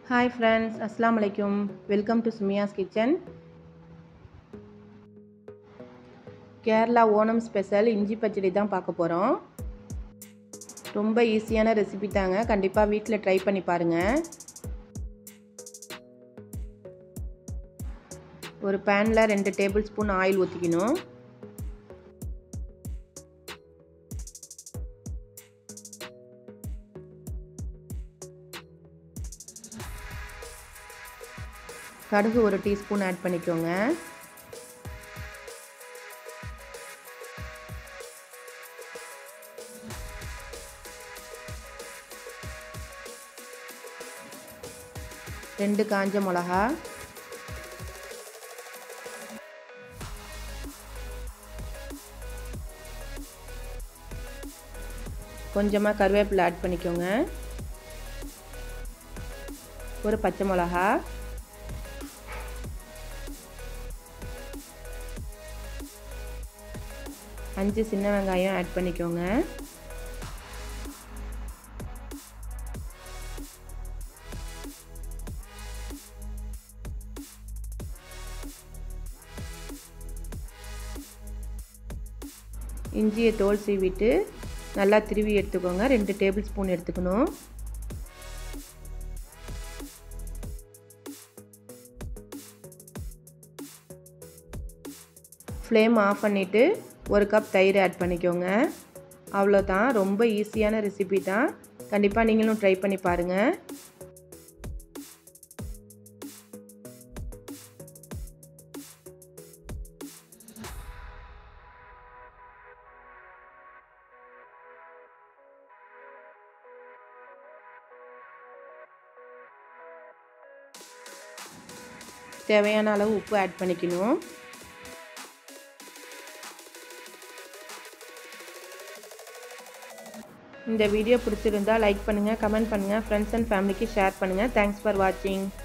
hi friends அஸ்ஸலாமு அலைக்கும் welcome to Sumiya's kitchen Kerala Onam special இஞ்சி பச்சடி தான் பார்க்க போகிறோம் ரொம்ப ஈஸியான ரெசிபி தாங்க கண்டிப்பாக வீட்டில் ட்ரை பண்ணி பாருங்கள் ஒரு பேனில் ரெண்டு டேபிள் ஸ்பூன் ஆயில் ஊற்றிக்கணும் கடுகு ஒரு டீஸ்பூன் ஆட் பண்ணிக்கோங்க ரெண்டு காஞ்ச மிளகா கொஞ்சமாக கருவேப்பிலை ஆட் பண்ணிக்கோங்க ஒரு பச்சை மிளகா அஞ்சு சின்ன வெங்காயம் ஆட் பண்ணிக்கோங்க இஞ்சியை தோல் சீவிட்டு நல்லா திருவி எடுத்துக்கோங்க ரெண்டு டேபிள் ஸ்பூன் எடுத்துக்கணும் ஃப்ளேம் ஆஃப் பண்ணிவிட்டு ஒரு கப் தயிர் ஆட் பண்ணிக்கோங்க அவ்வளோதான் ரொம்ப ஈஸியான ரெசிபி தான் கண்டிப்பாக நீங்களும் ட்ரை பண்ணி பாருங்கள் தேவையான அளவு உப்பு ஆட் பண்ணிக்கணும் இந்த வீடியோ பிடிச்சிருந்தா லைக் பண்ணுங்கள் கமெண்ட் பண்ணுங்கள் ஃப்ரெண்ட்ஸ் அண்ட் ஃபேமிலிக்கு ஷேர் பண்ணுங்கள் தேங்க்ஸ் ஃபார் வாட்சிங்